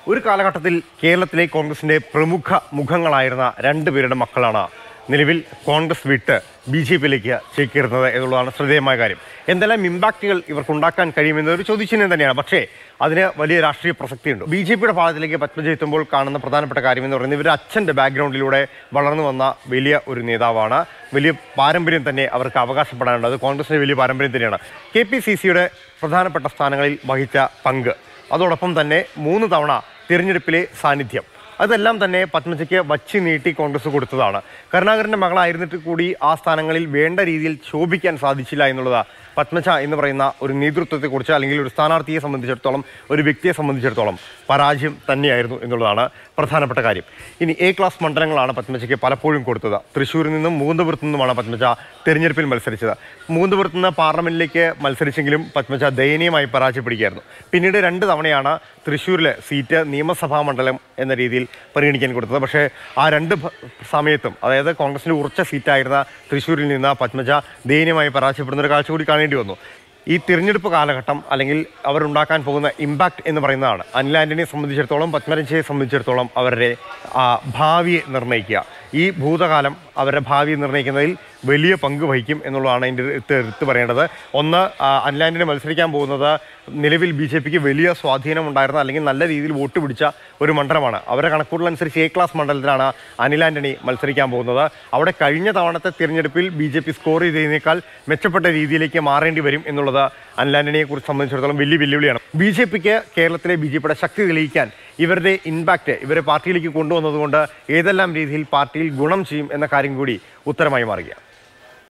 ഒരു കാലഘട്ടത്തിൽ കേരളത്തിലെ കോൺഗ്രസിന്റെ പ്രമുഖ മുഖങ്ങളായിരുന്ന രണ്ടുപേരുടെ മക്കളാണ് നിലവിൽ കോൺഗ്രസ് വിട്ട് ബി ജെ പിയിലേക്ക് ചേക്കേറുന്നത് എന്നുള്ളതാണ് ശ്രദ്ധേയമായ കാര്യം എന്തെല്ലാം ഇമ്പാക്റ്റുകൾ ഇവർക്കുണ്ടാക്കാൻ കഴിയുമെന്ന ഒരു ചോദ്യചിഹ്നം തന്നെയാണ് പക്ഷേ അതിന് വലിയ രാഷ്ട്രീയ പ്രസക്തിയുണ്ട് ബി ജെ പിയുടെ ഭാഗത്തിലേക്ക് പത്മജ എത്തുമ്പോൾ കാണുന്ന പ്രധാനപ്പെട്ട കാര്യം എന്ന് പറയുന്നത് ഇവരുടെ അച്ഛൻ്റെ ബാക്ക്ഗ്രൗണ്ടിലൂടെ വളർന്നു വന്ന വലിയ ഒരു നേതാവാണ് വലിയ പാരമ്പര്യം തന്നെ അവർക്ക് അവകാശപ്പെടാനുണ്ട് അത് കോൺഗ്രസിൻ്റെ വലിയ പാരമ്പര്യം തന്നെയാണ് കെ പി സി സിയുടെ പ്രധാനപ്പെട്ട സ്ഥാനങ്ങളിൽ വഹിച്ച പങ്ക് അതോടൊപ്പം തന്നെ മൂന്ന് തവണ തിരഞ്ഞെടുപ്പിലെ സാന്നിധ്യം അതെല്ലാം തന്നെ പത്മജയ്ക്ക് വച്ച് നീട്ടി കോൺഗ്രസ് കൊടുത്തതാണ് കരുണാകരൻ്റെ മകളായിരുന്നിട്ട് കൂടി ആ സ്ഥാനങ്ങളിൽ വേണ്ട രീതിയിൽ ശോഭിക്കാൻ സാധിച്ചില്ല എന്നുള്ളത് പത്മജ എന്ന് പറയുന്ന ഒരു നേതൃത്വത്തെക്കുറിച്ച് അല്ലെങ്കിൽ ഒരു സ്ഥാനാർത്ഥിയെ സംബന്ധിച്ചിടത്തോളം ഒരു വ്യക്തിയെ സംബന്ധിച്ചിടത്തോളം പരാജയം തന്നെയായിരുന്നു എന്നുള്ളതാണ് പ്രധാനപ്പെട്ട കാര്യം ഇനി എ ക്ലാസ് മണ്ഡലങ്ങളാണ് പത്മജയ്ക്ക് പലപ്പോഴും കൊടുത്തത് തൃശ്ശൂരിൽ നിന്നും മൂന്നപുരത്തു നിന്നുമാണ് പത്മജ തെരഞ്ഞെടുപ്പിൽ മത്സരിച്ചത് മൂന്നപുരത്ത് നിന്ന് പാർലമെന്റിലേക്ക് മത്സരിച്ചെങ്കിലും പത്മജ ദയനീയമായി പരാജയപ്പെടുകയായിരുന്നു പിന്നീട് രണ്ട് തവണയാണ് തൃശ്ശൂരിലെ സീറ്റ് നിയമസഭാ മണ്ഡലം എന്ന രീതിയിൽ പരിഗണിക്കാൻ കൊടുത്തത് പക്ഷേ ആ രണ്ട് ഭ- സമയത്തും അതായത് കോൺഗ്രസിന്റെ ഉറച്ച സീറ്റായിരുന്ന തൃശ്ശൂരിൽ നിന്ന് പത്മജ ദയനീയമായി പരാജയപ്പെടുന്ന ഒരു കാഴ്ച കൂടി കാണേണ്ടി വന്നു ഈ തിരഞ്ഞെടുപ്പ് കാലഘട്ടം അല്ലെങ്കിൽ അവരുണ്ടാക്കാൻ പോകുന്ന ഇമ്പാക്റ്റ് എന്ന് പറയുന്നതാണ് അനിൽ ആന്റണിയെ സംബന്ധിച്ചിടത്തോളം പത്മരഞ്ജയെ സംബന്ധിച്ചിടത്തോളം അവരുടെ ആ, ഭാവിയെ നിർണ്ണയിക്കുക ഈ ഭൂതകാലം അവരുടെ ഭാവി നിർണ്ണയിക്കുന്നതിൽ വലിയ പങ്ക് വഹിക്കും എന്നുള്ളതാണ് അതിൻ്റെ എടുത്ത് എടുത്ത് പറയേണ്ടത് ഒന്ന് ആ, അനിൽ ആന്റണി മത്സരിക്കാൻ പോകുന്നത് നിലവിൽ ബി ജെ പിക്ക് വലിയ സ്വാധീനം ഉണ്ടായിരുന്ന അല്ലെങ്കിൽ നല്ല രീതിയിൽ വോട്ട് പിടിച്ച ഒരു മണ്ഡലമാണ് അവരുടെ കണക്കൂട്ടലനുസരിച്ച് എ ക്ലാസ് മണ്ഡലത്തിലാണ് അനിൽ ആന്റണി മത്സരിക്കാൻ പോകുന്നത് അവിടെ കഴിഞ്ഞ തവണത്തെ തിരഞ്ഞെടുപ്പിൽ ബി ജെ പി സ്കോർ ചെയ്തതിനേക്കാൾ മെച്ചപ്പെട്ട രീതിയിലേക്ക് മാറേണ്ടി വരും എന്നുള്ളത് അനിൽ ആന്റണിയെ കുറിച്ച് സംബന്ധിച്ചിടത്തോളം വലിയ വെല്ലുവിളിയാണ് ബി ജെ പിക്ക് കേരളത്തിലെ ബി ജെ പിയുടെ ശക്തി തെളിയിക്കാൻ ഇവരുടെ ഇമ്പാക്റ്റ് ഇവരെ പാർട്ടിയിലേക്ക് കൊണ്ടുവന്നതുകൊണ്ട് ഏതെല്ലാം രീതിയിൽ പാർട്ടിയിൽ ഗുണം ചെയ്യും എന്ന കാര്യം കൂടി ഉത്തരമായി മാറുകയാണ്